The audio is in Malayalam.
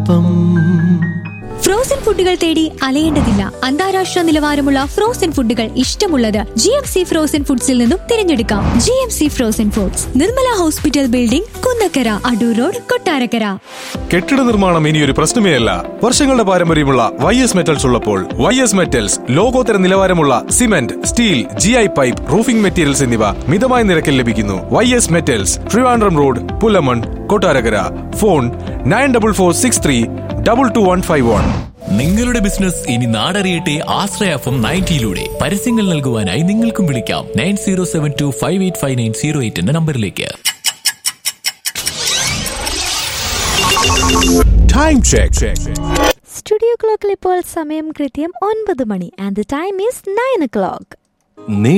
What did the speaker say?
ഒപ്പം ഫ്രോസൺ ഫുഡുകൾ തേടി അലയേണ്ടതില്ല അന്താരാഷ്ട്ര നിലവാരമുള്ള ഫ്രോസൺ ഫുഡുകൾ ഇഷ്ടമുള്ളത് ജി എം സി ഫ്രോസൺ ഫുഡ്സിൽ നിന്നും തിരഞ്ഞെടുക്കാം G M C frozen foods Nirmala hospital building Kunnakkara Adoor road Kottarakkara കെട്ടിട നിർമ്മാണം ഇനി ഒരു പ്രശ്നമേ അല്ല വർഷങ്ങളുടെ പാരമ്പര്യമുള്ള വൈ എസ് മെറ്റൽസ് ഉള്ളപ്പോൾ വൈ എസ് മെറ്റൽസ് ലോകോത്തര നിലവാരമുള്ള cement steel G I pipe roofing materials എന്നിവ മിതമായ നിരക്കിൽ ലഭിക്കുന്നു Y S metals Trivandrum road Pullamon Kottarakkara phone nine double four six three double two one five one നിങ്ങളുടെ ബിസിനസ് ഇനി നാടറിയട്ടെ ആശ്രയഫം നയൻറ്റിയിലൂടെ പരസ്യങ്ങൾ നൽകുവാനായി നിങ്ങൾക്കും വിളിക്കാം nine zero seven two five eight five nine zero eight എന്ന നമ്പറിലേക്ക് ടൈം ചെക്ക് സ്റ്റുഡിയോ ക്ലോക്കിൽ ഇപ്പോൾ സമയം കൃത്യം ഒൻപത് മണി and the time is nine o'clock നീ